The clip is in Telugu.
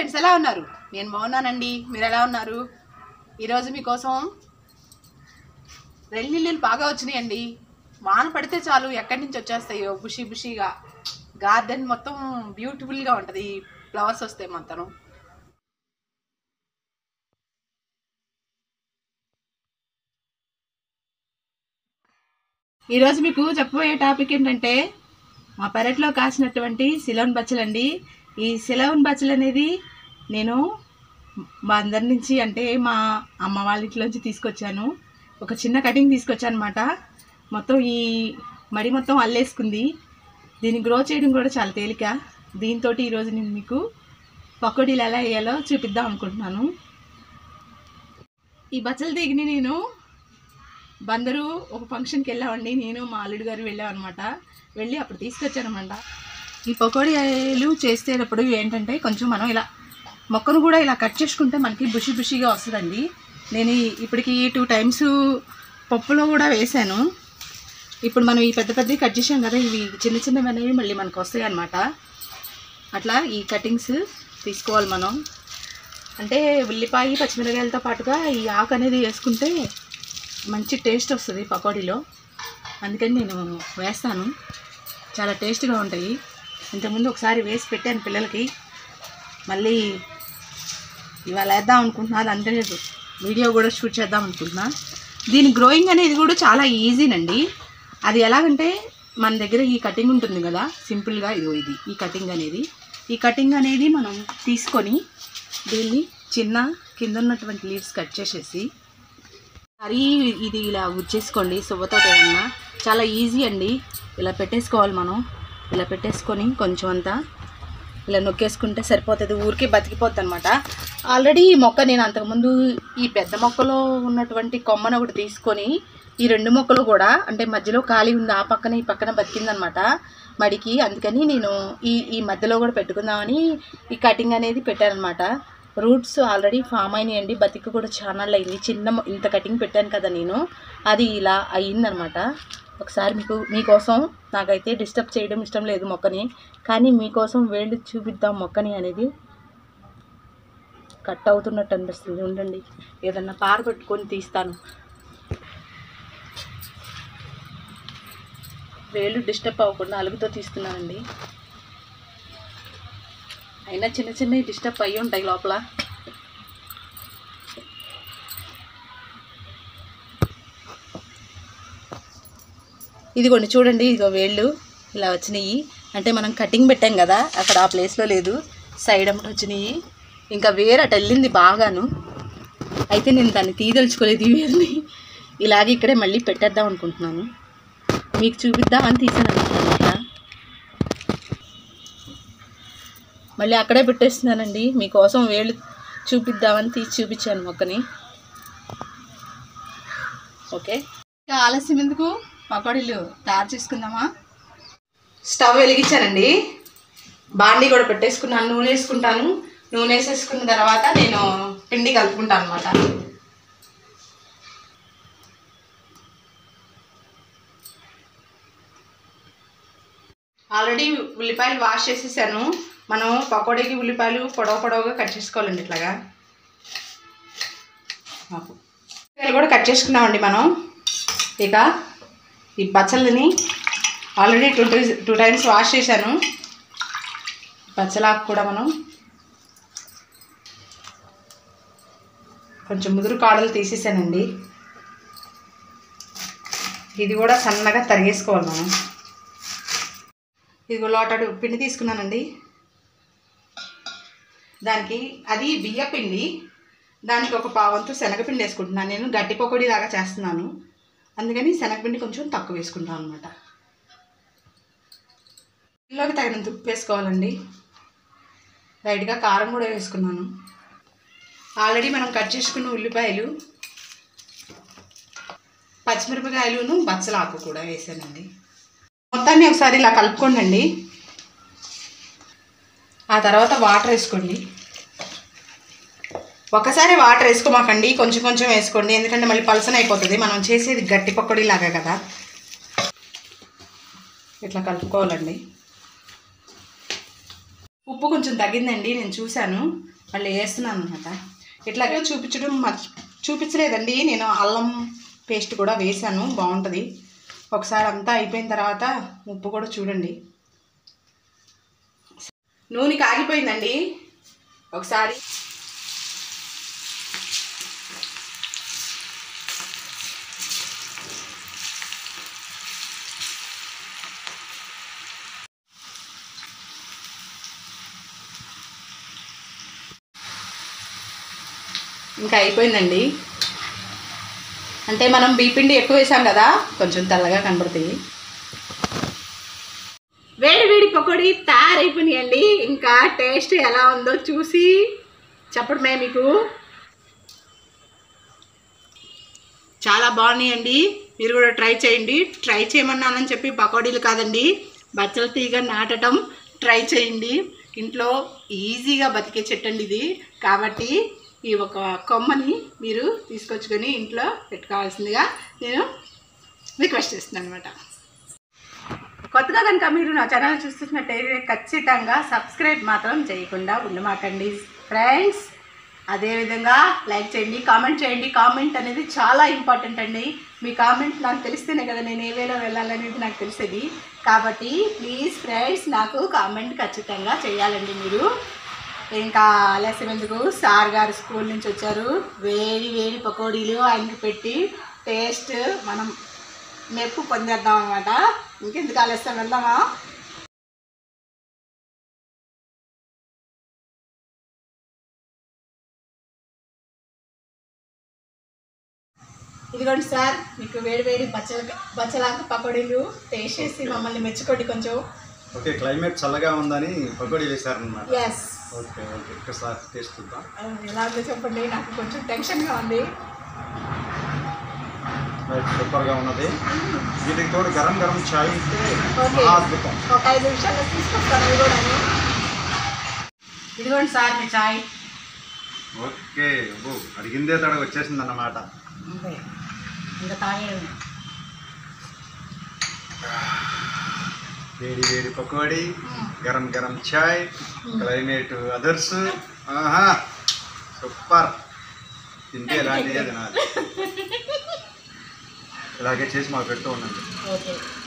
ఫ్రెండ్స్ ఎలా ఉన్నారు నేను బాగున్నానండి మీరు ఎలా ఉన్నారు ఈరోజు మీకోసం రెల్లిల్లులు బాగా వచ్చినాయండి వాన పడితే చాలు ఎక్కడి నుంచి వచ్చేస్తాయో బుషి బుషిగా గార్డెన్ మొత్తం బ్యూటిఫుల్గా ఉంటుంది ఫ్లవర్స్ వస్తాయి మొత్తం ఈరోజు మీకు చెప్పబోయే టాపిక్ ఏంటంటే మా పెరట్లో కాసినటువంటి సిలోన్ బచ్చలండి ఈ సిలోన్ బచ్చలు అనేది నేను మా అందరి నుంచి అంటే మా అమ్మ వాళ్ళ ఇంట్లోంచి తీసుకొచ్చాను ఒక చిన్న కటింగ్ తీసుకొచ్చాను అనమాట మొత్తం ఈ మడి మొత్తం అల్లేసుకుంది దీన్ని గ్రో చేయడం కూడా చాలా తేలిక దీంతో ఈరోజు నేను మీకు పకోడీలు ఎలా వేయాలో చూపిద్దాం అనుకుంటున్నాను ఈ బచ్చల దిగిని నేను బందరు ఒక ఫంక్షన్కి వెళ్ళామండి నేను మా అల్లుడు గారు వెళ్ళాం అనమాట వెళ్ళి అప్పుడు తీసుకొచ్చానమాట ఈ పకోడీలు చేసేటప్పుడు ఏంటంటే కొంచెం మనం ఇలా మొక్కను కూడా ఇలా కట్ చేసుకుంటే మనకి బుషి బుషిగా వస్తుందండి నేను ఈ- ఇప్పటికి టూ టైమ్స్ పప్పులో కూడా వేసాను ఇప్పుడు మనం ఈ పెద్ద పెద్దవి కట్ చేసాం కదా ఇవి చిన్న చిన్నవి అనేవి మళ్ళీ మనకు వస్తాయి అనమాట అట్లా ఈ కటింగ్స్ తీసుకోవాలి మనం అంటే ఉల్లిపాయ పచ్చిమిరకాయలతో పాటుగా ఈ ఆకు అనేది వేసుకుంటే మంచి టేస్ట్ వస్తుంది పకోడీలో అందుకని నేను వేస్తాను చాలా టేస్ట్గా ఉంటాయి ఇంతకుముందు ఒకసారి వేసి పెట్టాను పిల్లలకి మళ్ళీ ఇవాళ వేద్దాం అనుకుంటున్నా అది అంతే లేదు వీడియో కూడా షూట్ చేద్దాం అనుకుంటున్నా దీని గ్రోయింగ్ అనేది కూడా చాలా ఈజీనండి అది ఎలాగంటే మన దగ్గర ఈ కటింగ్ ఉంటుంది కదా సింపుల్గా ఇదో ఇది ఈ కటింగ్ అనేది ఈ కటింగ్ అనేది మనం తీసుకొని దీన్ని చిన్న కింద ఉన్నటువంటి లీవ్స్ కట్ చేసేసి మరి ఇది ఇలా ఉచ్చేసుకోండి సువ్వతో ఏమన్నా చాలా ఈజీ అండి ఇలా పెట్టేసుకోవాలి మనం ఇలా పెట్టేసుకొని కొంచెం అంతా ఇలా నొక్కేసుకుంటే సరిపోతుంది ఊరికే బతికిపోద్ది అనమాట ఆల్రెడీ ఈ మొక్క నేను అంతకుముందు ఈ పెద్ద మొక్కలో ఉన్నటువంటి కొమ్మను ఒకటి తీసుకొని ఈ రెండు మొక్కలు కూడా అంటే మధ్యలో ఖాళీ ఉంది ఆ పక్కన ఈ పక్కన బతికిందనమాట మడికి అందుకని నేను ఈ ఈ మధ్యలో కూడా పెట్టుకుందామని ఈ కటింగ్ అనేది పెట్టానమాట రూట్స్ ఆల్రెడీ ఫామ్ అయినాయండి బతికి కూడా చాలా అయింది చిన్న మొ- ఇంత కటింగ్ పెట్టాను కదా నేను అది ఇలా అయ్యిందనమాట ఒకసారి మీకు మీకోసం నాకైతే డిస్టర్బ్ చేయడం ఇష్టం లేదు మొక్కని కానీ మీకోసం వేళ్ళు చూపిద్దాం మొక్కని అనేది కట్ అవుతున్నట్టు అనిపిస్తుంది ఉండండి ఏదన్నా పార పెట్టుకొని తీస్తాను వేళ్ళు డిస్టర్బ్ అవ్వకుండా అలుగుతో తీస్తున్నానండి అయినా చిన్న చిన్నవి డిస్టర్బ్ అయ్యి ఉంటాయి లోపల ఇదిగోండి చూడండి ఇదిగో వేళ్ళు ఇలా వచ్చినాయి అంటే మనం కటింగ్ పెట్టాం కదా అక్కడ ఆ ప్లేస్లో లేదు సైడ్ అమ్మటి వచ్చినాయి ఇంకా వేరే అటు వెళ్ళింది బాగాను అయితే నేను దాన్ని తీయదలుచుకోలేదు ఈ వేరుని ఇలాగే ఇక్కడే మళ్ళీ పెట్టేద్దాం అనుకుంటున్నాను మీకు చూపిద్దామని తీసాను అనమాట మళ్ళీ అక్కడే పెట్టేస్తున్నానండి మీకోసం వేళ్ళు చూపిద్దామని తీసి చూపించాను మొక్కని ఓకే ఇంకా ఆలస్యం ఎందుకు పకోడీలు తయారు చేసుకుందామా స్టవ్ వెలిగించానండి బాండీ కూడా పెట్టేసుకున్నాను నూనె వేసుకుంటాను నూనె వేసేసుకున్న తర్వాత నేను పిండి కలుపుకుంటాను అనమాట ఆల్రెడీ ఉల్లిపాయలు వాష్ చేసేసాను మనం పకోడీకి ఉల్లిపాయలు పొడవ పొడవుగా కట్ చేసుకోవాలండి ఇట్లాగా ఆపు. ఉల్లిపాయలు కూడా కట్ చేసుకున్నామండి మనం ఇక ఈ పచ్చళ్ళని already two two two times wash చేశాను పచ్చలాకు కూడా మనం కొంచెం ముదురు కాడలు తీసేసానండి ఇది కూడా సన్నగా తరిగేసుకోవాలి మనం ఇదిగో లోటాడు పిండి తీసుకున్నానండి దానికి అది బియ్య పిండి దానికి ఒక పావంతు శనగపిండి వేసుకుంటున్నాను నేను గట్టి పకోడీ లాగా చేస్తున్నాను అందుకని శనగపిండి కొంచెం తక్కువ వేసుకుంటాను అనమాట ఇందులోకి తగినంత ఉప్పు వేసుకోవాలండి లైట్గా కారం కూడా వేసుకున్నాను ఆల్రెడీ మనం కట్ చేసుకున్న ఉల్లిపాయలు పచ్చిమిరపకాయలును బచ్చలాకు కూడా వేసానండి మొత్తాన్ని ఒకసారి ఇలా కలుపుకోండి ఆ తర్వాత వాటర్ వేసుకోండి ఒకసారి వాటర్ వేసుకోమాకండి కొంచెం కొంచెం వేసుకోండి ఎందుకంటే మళ్ళీ పలసన అయిపోతుంది మనం చేసేది గట్టి పకోడీ లాగా కదా ఇట్లా కలుపుకోవాలండి ఉప్పు కొంచెం తగ్గిందండి నేను చూశాను మళ్ళీ వేస్తున్నాను అనమాట ఇట్లాగే చూపించడం మర్చి చూపించలేదండి నేను అల్లం పేస్ట్ కూడా వేశాను బాగుంటుంది ఒకసారి అంతా అయిపోయిన తర్వాత ఉప్పు కూడా చూడండి నూనె కాగిపోయిందండి ఒకసారి ఇంకా అయిపోయిందండి అంటే మనం బీపిండి ఎక్కువ వేసాం కదా కొంచెం తెల్లగా కనబడుతుంది వేడి వేడి పకోడీ తయారైపోయినాయండి ఇంకా టేస్ట్ ఎలా ఉందో చూసి చెప్పడమే మీకు చాలా బాగున్నాయండి మీరు కూడా ట్రై చేయండి ట్రై చేయమన్నానని చెప్పి పకోడీలు కాదండి బచ్చల తీగ నాటడం ట్రై చేయండి ఇంట్లో ఈజీగా బతికే చెట్టు అండి ఇది కాబట్టి ఈ ఒక కొమ్మని మీరు తీసుకొచ్చుకొని ఇంట్లో పెట్టుకోవాల్సిందిగా నేను రిక్వెస్ట్ చేస్తున్నాను అనమాట కొత్తగా కనుక మీరు నా ఛానల్ చూస్తున్నట్టయితే ఖచ్చితంగా సబ్స్క్రైబ్ మాత్రం చేయకుండా ఉండమాకండి ఫ్రెండ్స్ అదేవిధంగా లైక్ చేయండి కామెంట్ చేయండి కామెంట్ అనేది చాలా ఇంపార్టెంట్ అండి మీ కామెంట్ నాకు తెలిస్తేనే కదా నేను ఏ వేలో వెళ్ళాలనేది నాకు తెలిసేది కాబట్టి ప్లీజ్ ఫ్రెండ్స్ నాకు కామెంట్ ఖచ్చితంగా చేయాలండి మీరు ఇంకా ఆలస్యం ఎందుకు సార్ గారు స్కూల్ నుంచి వచ్చారు వేడి వేడి పకోడీలు ఆయనకి పెట్టి టేస్ట్ మనం మెప్పు పొందేద్దాం అనమాట ఇంకెందుకు ఆలస్యం వెళ్దామా ఇదిగోండి సార్ మీకు వేడి వేడి బచ్చల బచ్చలాక పకోడీలు టేస్ట్ చేసి మమ్మల్ని మెచ్చుకోండి కొంచెం ఓకే క్లైమేట్ చల్లగా ఉందని పకోడీ వేశారనమాట ఎస్ ఓకే ఓకే ఒకసారి టేస్ట్ చూద్దాం ఎలా ఉందో చెప్పండి నాకు కొంచెం టెన్షన్గా ఉంది రైట్ సూపర్గా ఉన్నది వీటికి తోడు గరం గరం చాయ్ ఉంటే ఓకే. మహా అద్భుతం ఒక ఐదు నిమిషాల్లో తీసుకొస్తాను ఇవి కూడా ఇదిగోండి సార్ మీ చాయ్ ఓకే అబ్బో అడిగిందే తడ వచ్చేసింది అన్నమాట అంతే ఇంకా తాగేయడం వేడి వేడి పకోడీ గరం గరం చాయ్ క్లైమేట్ అదర్స్ ఆహా సూపర్ తింటే ఇలాంటిదే తినాలి ఇలాగే చేసి మాకు పెడుతూ ఉండండి ఓకే